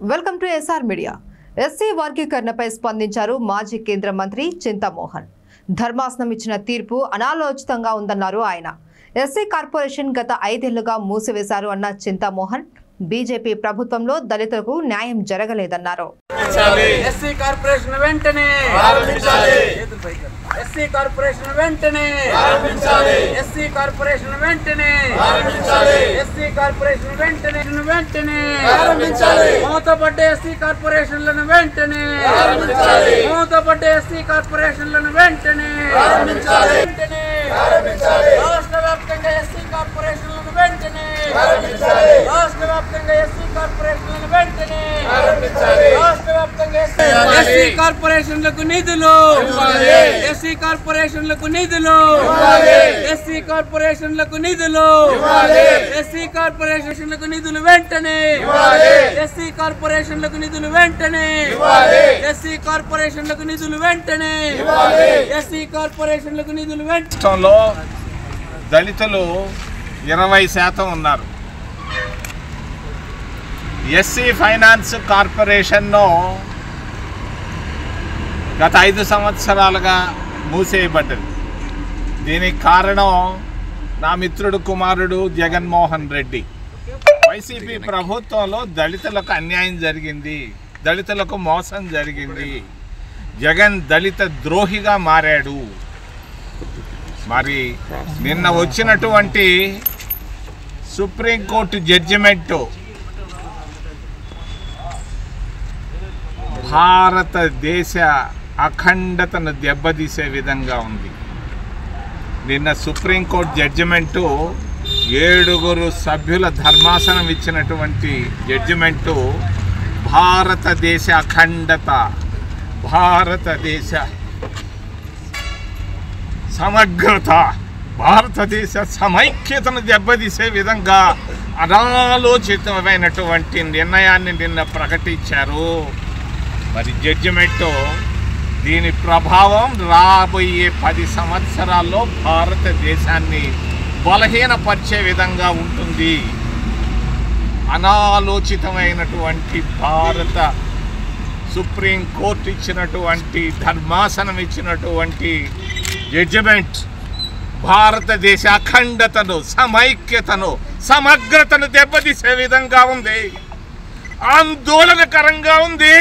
welcome to SR media SC వర్గీకరణపై స్పందించారు మాజీ కేంద్ర మంత్రి చింతామోహన్ ధర్మాసనం ఇచ్చిన తీర్పు అనాలోచితంగా ఉందన్నారు ఆయన ఎస్సీ కార్పొరేషన్ గత ఐదేళ్లుగా మూసివేశారు అన్న చింతామోహన్ బీజేపీ ప్రభుత్వంలో దళితులకు న్యాయం జరగలేదన్నారు ఎస్సీ కార్పొరేషన్ వెంటనే ఎస్సీ కార్పొరేషన్ వెంటనే ఎస్సీ కార్పొరేషన్ వెంటనే ఎస్సీ కార్పొరేషన్ వెంటనే వెంటనే మూతపడ్డ ఎస్సీ కార్పొరేషన్లను వెంటనే మూతపడ్డ ఎస్సీ కార్పొరేషన్లను వెంటనే వెంటనే రాష్ట్ర వ్యాప్తంగా ఎస్సీ కార్పొరేషన్లను వెంటనే రాష్ట్ర వ్యాప్తంగా ఎస్సీ కార్పొరేషన్లను వెంటనే రాష్ట్ర వ్యాప్తంగా ఎస్సీ కార్పొరేషన్లకు నిధులు ఎస్సీ కార్పొరేషన్లకు నిధులు ఎస్సీ కార్పొరేషన్లకు నిధులు ఎస్సీ కార్పొరేషన్లకు నిధులు వెంటనే ఎస్సీ కార్పొరేషన్లకు నిధులు వెంటనే ఎస్సీ కార్పొరేషన్లకు నిధులు వెంటనే ఎస్సీ కార్పొరేషన్లకు నిధులు వెంటనే రాష్ట్రంలో దళితులు ఇరవై శాతం ఉన్నారు ఎస్సీ ఫైనాన్స్ కార్పొరేషన్ను గత ఐదు సంవత్సరాలుగా మూసేయబడ్డది దీనికి కారణం నా మిత్రుడు కుమారుడు జగన్మోహన్ రెడ్డి వైసీపీ ప్రభుత్వంలో దళితులకు అన్యాయం జరిగింది దళితులకు మోసం జరిగింది జగన్ దళిత ద్రోహిగా మారాడు మరి నిన్న వచ్చినటువంటి సుప్రీంకోర్టు జడ్జిమెంటు భారతదేశ అఖండతను దెబ్బతీసే విధంగా ఉంది నిన్న సుప్రీంకోర్టు జడ్జిమెంటు ఏడుగురు సభ్యుల ధర్మాసనం ఇచ్చినటువంటి జడ్జిమెంటు భారతదేశ అఖండత భారతదేశ సమగ్రత భారతదేశ సమైక్యతను దెబ్బతీసే విధంగా అనాలోచితమైనటువంటి నిర్ణయాన్ని నిన్న ప్రకటించారు మరి జడ్జిమెంట్ దీని ప్రభావం రాబోయే పది సంవత్సరాల్లో భారతదేశాన్ని బలహీనపరిచే విధంగా ఉంటుంది అనాలోచితమైనటువంటి భారత సుప్రీం కోర్టు ఇచ్చినటువంటి ధర్మాసనం ఇచ్చినటువంటి జడ్జిమెంట్ భారతదేశ అఖండతను సమైక్యతను సమగ్రతను దెబ్బతీసే విధంగా ఉంది ఆందోళనకరంగా ఉంది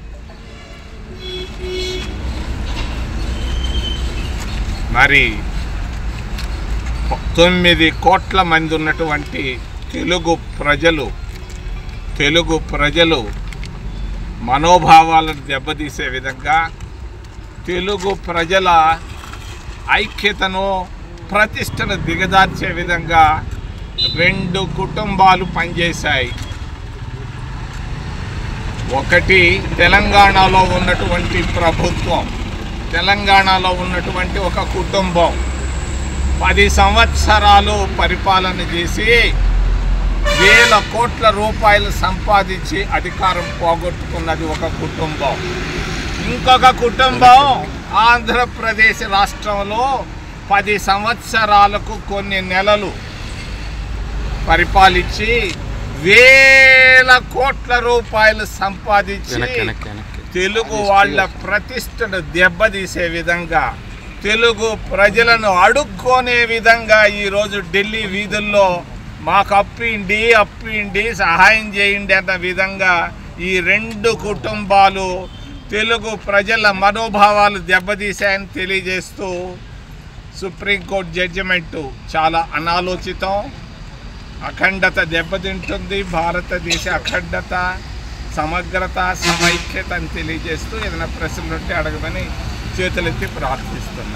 మరి తొమ్మిది కోట్ల మంది ఉన్నటువంటి తెలుగు ప్రజలు తెలుగు ప్రజలు మనోభావాలను దెబ్బతీసే విధంగా తెలుగు ప్రజల ఐక్యతను ప్రతిష్టను దిగజార్చే విధంగా రెండు కుటుంబాలు పనిచేశాయి ఒకటి తెలంగాణలో ఉన్నటువంటి ప్రభుత్వం తెలంగాణలో ఉన్నటువంటి ఒక కుటుంబం పది సంవత్సరాలు పరిపాలన చేసి వేల కోట్ల రూపాయలు సంపాదించి అధికారం పోగొట్టుకున్నది ఒక కుటుంబం ఇంకొక కుటుంబం ఆంధ్రప్రదేశ్ రాష్ట్రంలో పది సంవత్సరాలకు కొన్ని నెలలు పరిపాలించి వేల కోట్ల రూపాయలు సంపాదించి తెలుగు వాళ్ళ ప్రతిష్టను దెబ్బతీసే విధంగా తెలుగు ప్రజలను అడుక్కొనే విధంగా ఈరోజు ఢిల్లీ వీధుల్లో మాకు అప్పిండి అప్పిండి సహాయం చేయండి అన్న విధంగా ఈ రెండు కుటుంబాలు తెలుగు ప్రజల మనోభావాలు దెబ్బతీశాయని తెలియజేస్తూ సుప్రీంకోర్టు జడ్జిమెంటు చాలా అనాలోచితం అఖండత దెబ్బతింటుంది భారతదేశ అఖండత సమగ్రత సమైక్యత అని తెలియజేస్తూ ఏదైనా ప్రశ్నలు ఉంటే అడగమని చేతులెత్తి ప్రార్థిస్తున్నా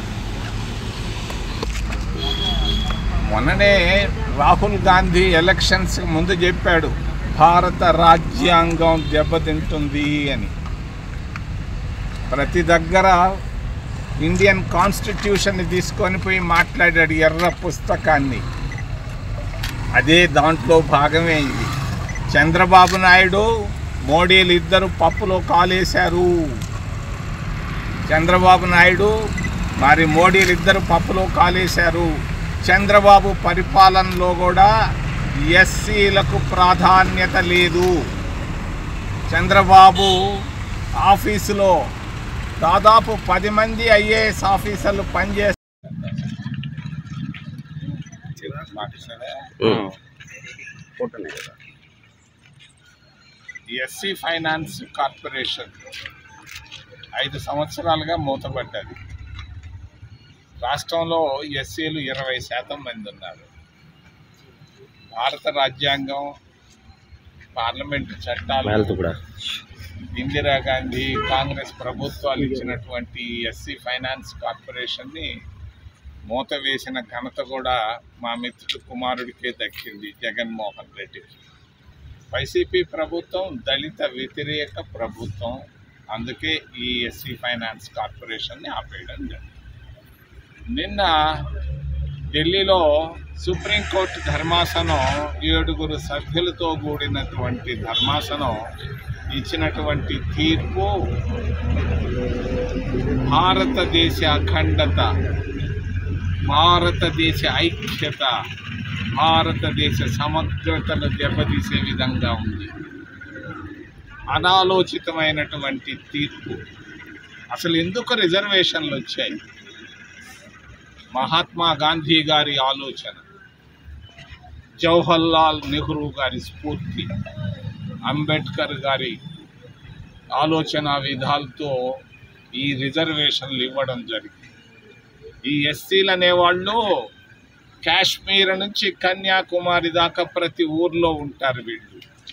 మొన్ననే రాహుల్ గాంధీ ఎలక్షన్స్ ముందు చెప్పాడు భారత రాజ్యాంగం దెబ్బతింటుంది అని ప్రతి దగ్గర ఇండియన్ కాన్స్టిట్యూషన్ని తీసుకొని పోయి మాట్లాడాడు ఎర్ర పుస్తకాన్ని అదే దాంట్లో భాగమే ఇది చంద్రబాబు నాయుడు మోడీలు ఇద్దరు పప్పులో కాలేశారు చంద్రబాబు నాయుడు మరి మోడీలు ఇద్దరు పప్పులో కాలేశారు చంద్రబాబు పరిపాలనలో కూడా ఎస్సీలకు ప్రాధాన్యత లేదు చంద్రబాబు ఆఫీసులో దాదాపు పది మంది ఐఏఎస్ ఆఫీసర్లు పనిచేస్తారు ఎస్సీ ఫైనాన్స్ కార్పొరేషన్ ఐదు సంవత్సరాలుగా మూతపడ్డది రాష్ట్రంలో ఎస్సీలు ఇరవై శాతం మంది ఉన్నారు భారత రాజ్యాంగం పార్లమెంటు చట్టాలు ఇందిరాగాంధీ కాంగ్రెస్ ప్రభుత్వాలు ఇచ్చినటువంటి ఎస్సీ ఫైనాన్స్ కార్పొరేషన్ని మూత వేసిన ఘనత కూడా మా మిత్రుడు కుమారుడికే దక్కింది జగన్మోహన్ రెడ్డికి వైసీపీ ప్రభుత్వం దళిత వ్యతిరేక ప్రభుత్వం అందుకే ఈ ఎస్సీ ఫైనాన్స్ కార్పొరేషన్ని ఆపేయడం జరిగింది నిన్న ఢిల్లీలో సుప్రీంకోర్టు ధర్మాసనం ఏడుగురు సభ్యులతో కూడినటువంటి ధర్మాసనం ఇచ్చినటువంటి తీర్పు భారతదేశ అఖండత భారతదేశ ఐక్యత భారతదేశ సమగ్రతను దెబ్బతీసే విధంగా ఉంది అనాలోచితమైనటువంటి తీర్పు అసలు ఎందుకు రిజర్వేషన్లు వచ్చాయి మహాత్మా గాంధీ గారి ఆలోచన జవహర్లాల్ నెహ్రూ గారి స్ఫూర్తి అంబేద్కర్ గారి ఆలోచన విధాలతో ఈ రిజర్వేషన్లు ఇవ్వడం జరిగింది ఈ ఎస్సీలు అనేవాళ్ళు కాశ్మీర్ నుంచి కన్యాకుమారి దాకా ప్రతి ఊర్లో ఉంటారు వీళ్ళు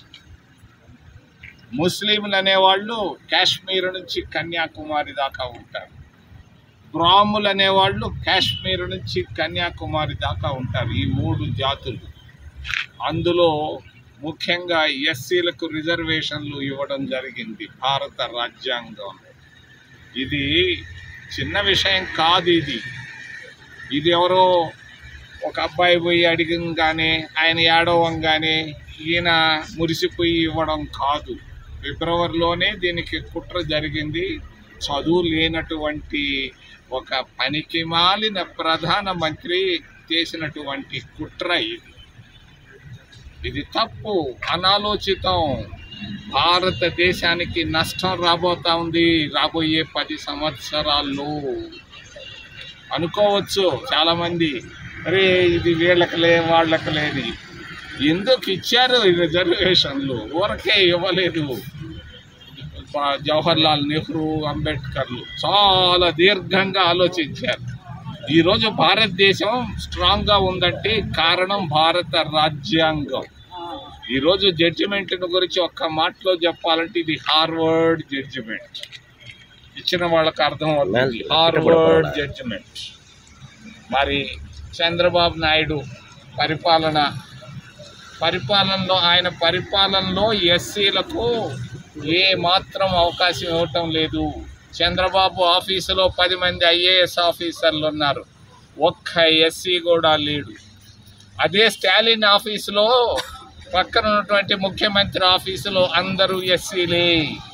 ముస్లింలు అనేవాళ్ళు కాశ్మీర్ నుంచి కన్యాకుమారి దాకా ఉంటారు బ్రాహ్ములు అనేవాళ్ళు కాశ్మీర్ నుంచి కన్యాకుమారి దాకా ఉంటారు ఈ మూడు జాతులు అందులో ముఖ్యంగా ఎస్సీలకు రిజర్వేషన్లు ఇవ్వడం జరిగింది భారత రాజ్యాంగం ఇది చిన్న విషయం కాదు ఇది ఇది ఎవరో ఒక అబ్బాయి పోయి అడిగంగానే ఆయన ఏడవంగానే ఈయన మురిసిపోయి ఇవ్వడం కాదు ఫిబ్రవరిలోనే దీనికి కుట్ర జరిగింది చదువు లేనటువంటి ఒక పనికి మాలిన ప్రధానమంత్రి చేసినటువంటి కుట్ర ఇది ఇది తప్పు అనాలోచితం భారతదేశానికి నష్టం రాబోతా ఉంది రాబోయే పది సంవత్సరాల్లో అనుకోవచ్చు చాలామంది అరే ఇది వీళ్ళకలే వాళ్ళకలేని ఎందుకు ఇచ్చారు ఈ రిజర్వేషన్లు ఊరకే ఇవ్వలేదు ప- జవహర్లాల్ నెహ్రూ అంబేద్కర్లు చాలా దీర్ఘంగా ఆలోచించారు ఈరోజు భారతదేశం స్ట్రాంగ్గా ఉందంటే కారణం భారత రాజ్యాంగం ఈరోజు జడ్జిమెంట్ గురించి ఒక్క మాటలో చెప్పాలంటే ఇది హార్వర్డ్ జడ్జిమెంట్ ఇచ్చిన వాళ్ళకి అర్థం అవుతుంది హార్వర్డ్ జడ్జిమెంట్ మరి చంద్రబాబు నాయుడు పరిపాలన పరిపాలనలో ఆయన పరిపాలనలో ఎస్సీలకు ఏ మాత్రం అవకాశం ఇవ్వటం లేదు చంద్రబాబు ఆఫీసులో పది మంది ఐఏఎస్ ఆఫీసర్లు ఉన్నారు ఒక్క ఎస్సీ కూడా లేడు అదే స్టాలిన్ ఆఫీసులో పక్కన ఉన్నటువంటి ముఖ్యమంత్రి ఆఫీసులో అందరూ ఎస్సీలే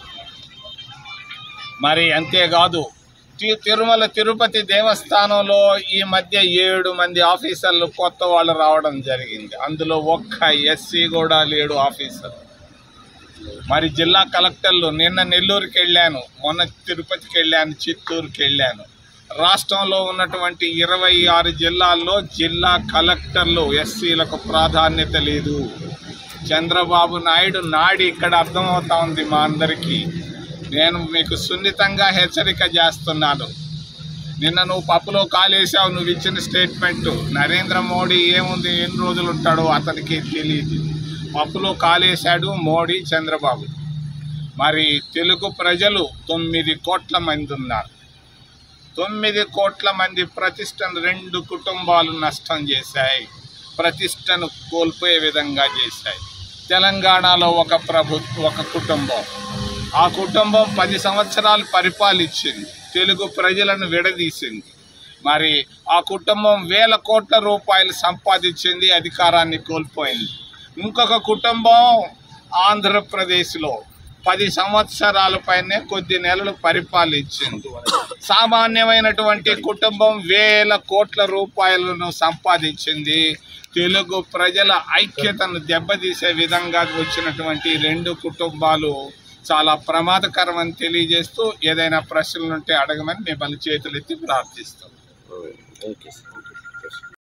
మరి అంతేకాదు తి- తిరుమల తిరుపతి దేవస్థానంలో ఈ మధ్య ఏడు మంది ఆఫీసర్లు కొత్త వాళ్ళు రావడం జరిగింది అందులో ఒక్క ఎస్సీ కూడా లేడు ఆఫీసర్ మరి జిల్లా కలెక్టర్లు నిన్న నెల్లూరుకి వెళ్ళాను మొన్న తిరుపతికి వెళ్ళాను చిత్తూరుకి వెళ్ళాను రాష్ట్రంలో ఉన్నటువంటి ఇరవై ఆరు జిల్లాల్లో జిల్లా కలెక్టర్లు ఎస్సీలకు ప్రాధాన్యత లేదు చంద్రబాబు నాయుడు నాడి ఇక్కడ అర్థమవుతా ఉంది మా అందరికీ నేను మీకు సున్నితంగా హెచ్చరిక చేస్తున్నాను నిన్న నువ్వు పప్పులో కాలేసావు నువ్వు ఇచ్చిన స్టేట్మెంట్ నరేంద్ర మోడీ ఏముంది ఎన్ని రోజులు ఉంటాడో అతనికి తెలియదు పప్పులో కాలేశాడు మోడీ చంద్రబాబు మరి తెలుగు ప్రజలు తొమ్మిది కోట్ల మంది ఉన్నారు తొమ్మిది కోట్ల మంది ప్రతిష్టను రెండు కుటుంబాలు నష్టం చేశాయి ప్రతిష్టను కోల్పోయే విధంగా చేశాయి తెలంగాణలో ఒక ప్రభుత్వ ఒక కుటుంబం ఆ కుటుంబం పది సంవత్సరాలు పరిపాలించింది తెలుగు ప్రజలను విడదీసింది మరి ఆ కుటుంబం వేల కోట్ల రూపాయలు సంపాదించింది అధికారాన్ని కోల్పోయింది ఇంకొక కుటుంబం ఆంధ్రప్రదేశ్లో పది సంవత్సరాల పైనే కొద్ది నెలలు పరిపాలించింది సామాన్యమైనటువంటి కుటుంబం వేల కోట్ల రూపాయలను సంపాదించింది తెలుగు ప్రజల ఐక్యతను దెబ్బతీసే విధంగా వచ్చినటువంటి రెండు కుటుంబాలు చాలా ప్రమాదకరం అని తెలియజేస్తూ ఏదైనా ప్రశ్నలు ఉంటే అడగమని మిమ్మల్ని చేతులెత్తి ప్రార్థిస్తాం ఓకే సార్